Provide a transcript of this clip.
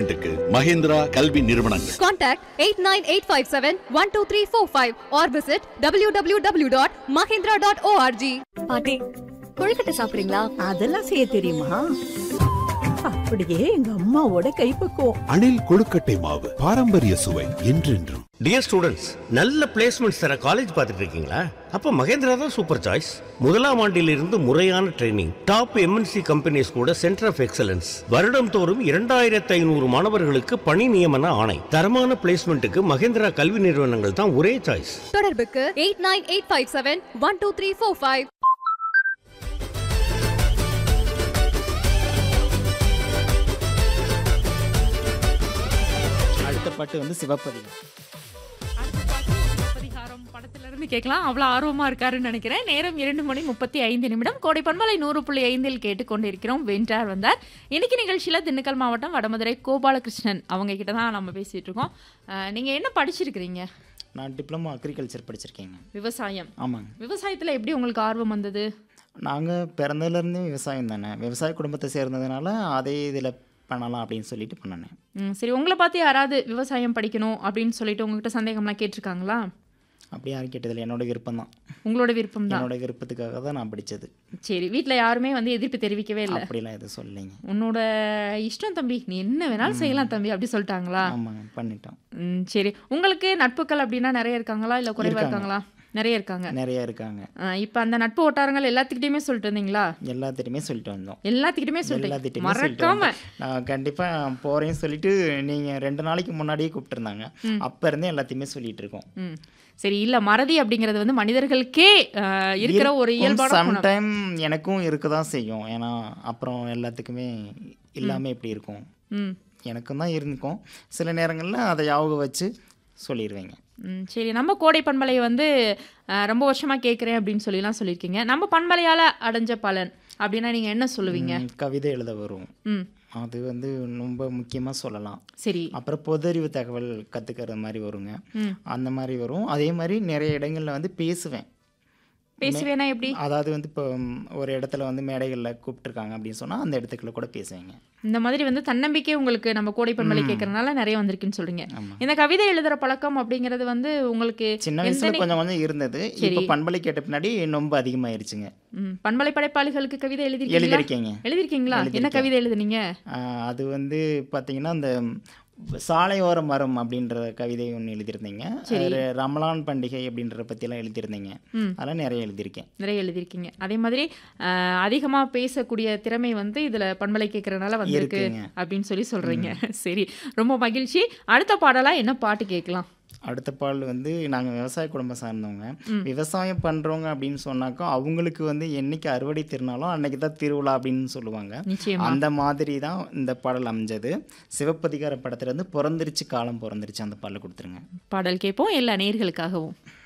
பிளேஸ்மெண்ட்டுக்கு மகேந்திரா கல்வி நிறுவனங்கள் Contact 89857-12345 or visit www.mahindra.org. பாட்டி கொழுக்கட்டை சாப்பிடுறீங்களா அதெல்லாம் செய்ய தெரியுமா அப்படியே எங்க அம்மாவோட கைப்பக்குவம் அணில் கொழுக்கட்டை மாவு பாரம்பரிய சுவை என்றென்றும் டியர் ஸ்டூடெண்ட்ஸ் நல்ல பிளேஸ்மெண்ட்ஸ் தர காலேஜ் பார்த்துட்டு இருக்கீங்களா அப்போ மகேந்திரா தான் சூப்பர் சாய்ஸ் முதலாம் ஆண்டிலிருந்து முறையான ட்ரைனிங் டாப் எம்என்சி கம்பெனிஸ் கூட சென்டர் ஆஃப் எக்ஸலன்ஸ் வருடம் தோறும் இரண்டாயிரத்து ஐநூறு மாணவர்களுக்கு பணி நியமன ஆணை தரமான பிளேஸ்மெண்ட்டுக்கு மகேந்திரா கல்வி நிறுவனங்கள் தான் ஒரே சாய்ஸ் தொடர்புக்கு 89857-12345 அடுத்த பாட்டு வந்து சிவப்பதிகம் பரிகாரம் படத்துல இருந்து கேட்கலாம் அவ்வளோ ஆர்வமா இருக்காருன்னு நினைக்கிறேன் நேரம் இரண்டு மணி முப்பத்தி ஐந்து நிமிடம் கோடை பண்பலை நூறு புள்ளி ஐந்தில் கேட்டுக்கொண்டிருக்கிறோம் வென்றார் வந்தார் இன்னைக்கு நிகழ்ச்சியில திண்டுக்கல் மாவட்டம் வடமதுரை கோபாலகிருஷ்ணன் அவங்க கிட்ட தான் நம்ம பேசிட்டு இருக்கோம் அஹ், நீங்க என்ன படிச்சிருக்கிறீங்க நான் டிப்ளமோ அக்ரிகல்ச்சர் படிச்சிருக்கேங்க விவசாயம் ஆமாங்க விவசாயத்துல எப்படி உங்களுக்கு ஆர்வம் வந்தது நாங்கள் பிறந்ததுலேருந்தே விவசாயம் தானே விவசாய குடும்பத்தை சேர்ந்ததுனால அதே இதில் பண்ணலாம் அப்படின்னு சொல்லிட்டு பண்ணினேன் ம், சரி உங்களை பார்த்து யாராவது விவசாயம் படிக்கணும் அப்படின்னு சொல்லிட்டு உங்ககிட்ட சந்தேகம்லாம் கேட்டிருக்காங்களா அப்படி யாரும் கேட்டதில்லை என்னோட விருப்பம் தான் உங்களோட விருப்பம் தான் என்னோட விருப்பத்துக்காக தான் நான் படித்தது சரி வீட்ல யாருமே வந்து எதிர்ப்பு தெரிவிக்கவே இல்லை அப்படிலாம் எதுவும் சொல்லலைங்க உன்னோட இஷ்டம் தம்பி நீ என்ன வேணாலும் செய்யலாம் தம்பி அப்படி சொல்லிட்டாங்களா ஆமாங்க பண்ணிட்டோம் ம், சரி உங்களுக்கு நட்புகள் அப்படின்னா நிறைய இருக்காங்களா இல்ல குறைவா இருக்காங்க. இருக்காங்களா நிறைய இருக்காங்க நிறைய இருக்காங்க ஆ, இப்ப அந்த நட்பு வட்டாரங்கள் எல்லாத்துக்கிட்டையுமே சொல்லிட்டு இருந்தீங்களா எல்லாத்திட்டையுமே சொல்லிட்டு வந்தோம் எல்லாத்துக்கிட்டையுமே சொல்லிட்டு எல்லாத்திட்டையுமே சொல்லிட்டு மறக்காம வந்தோம். நான் கண்டிப்பாக போகிறேன்னு சொல்லிட்டு நீங்கள் ரெண்டு நாளைக்கு முன்னாடியே கூப்பிட்டுருந்தாங்க அப்போ இருந்தே எல்லாத்தையுமே சொல்லிட்டு இருக்கோம் ம். சரி இல்ல மறதி அப்படிங்கிறது வந்து மனிதர்களுக்கே ஆ, இருக்கிற ஒரு இயல்பான குணம் சம்டைம் எனக்கும் இருக்க தான் செய்யும் ஏன்னா அப்புறம் எல்லாத்துக்குமே இல்லாமல் எப்படி இருக்கும் ம் எனக்கும் தான் இருந்துக்கும் சில நேரங்களில் அதை ஞாபகம் வச்சு சொல்லிடுவேங்க ம், சரி நம்ம கோடை பண்பலையை வந்து ஆ, ரொம்ப வருஷமா கேட்குறேன் அப்படின்னு சொல்லிலாம் சொல்லியிருக்கீங்க நம்ம பண்பலையால அடைஞ்ச பலன் அப்படின்னா நீங்க என்ன சொல்லுவீங்க ம், கவிதை எழுத வரும் ம் அது வந்து ரொம்ப முக்கியமாக சொல்லலாம் சரி அப்புறம் பொதறிவு தகவல் கற்றுக்கிற மாதிரி வருங்க ம். அந்த மாதிரி வரும் அதே மாதிரி நிறைய இடங்களில் வந்து பேசுவேன் பேசுவேனா எப்படி அதாவது வந்து இப்போ ம், ஒரு இடத்துல வந்து மேடைகளில் கூப்பிட்டுருக்காங்க அப்படின்னு சொன்னால் அந்த இடத்துக்குள்ள கூட பேசுவேங்க இந்த மாதிரி வந்து தன்னம்பிக்கை உங்களுக்கு நம்ம கோடை பண்பலை கேட்கறதுனால நிறைய வந்திருக்குன்னு சொல்றீங்க ஆமா. இந்த கவிதை எழுதுற பழக்கம் அப்படிங்கிறது வந்து உங்களுக்கு சின்ன எந்த வயசுல நி- கொஞ்சம் கொஞ்சம் இருந்தது இப்போ பண்பலை கேட்ட பின்னாடி ரொம்ப அதிகமாயிருச்சுங்க ம், பண்பலை படைப்பாளிகளுக்கு கவிதை எழுதிருக்கீங்களா எழுதியிருக்கேங்க எழுதிருக்கீங்களா என்ன கவிதை எழுதுனீங்க ஆஹ் அது வந்து பார்த்தீங்கன்னா அந்த சாலையோர மரம் அப்படின்ற கவிதை ஒன்று எழுதியிருந்தீங்க ஒரு ரமலான் பண்டிகை அப்படின்ற பற்றியெல்லாம் எழுதியிருந்தீங்க ம். அதெல்லாம் நிறைய எழுதியிருக்கேன் நிறைய எழுதிருக்கீங்க அதே மாதிரி அஹ், அதிகமா பேசக்கூடிய திறமை வந்து இதுல பண்பலை கேட்கறதுனால வந்திருக்கு இருக்குங்க. அப்படின்னு சொல்லி சொல்றீங்க சரி ரொம்ப மகிழ்ச்சி அடுத்த பாடலா என்ன பாட்டு கேட்கலாம் அடுத்த பால் வந்து நாங்கள் விவசாய குடும்பம் சார்ந்தவங்க விவசாயம் பண்ணுறவங்க அப்படின்னு சொன்னாக்கா அவங்களுக்கு வந்து என்னைக்கு அறுவடை திருநாளோ அன்னைக்கு தான் திருவிழா அப்படின்னு சொல்லுவாங்க நிச்சயமா அந்த மாதிரி தான் இந்த பாடல் அமைஞ்சது சிவப்பதிகார படத்துல இருந்து பிறந்துருச்சு காலம் பிறந்துருச்சு அந்த பாடலை கொடுத்துருங்க பாடல் கேட்போம் எல்லா நேர்களுக்காகவும்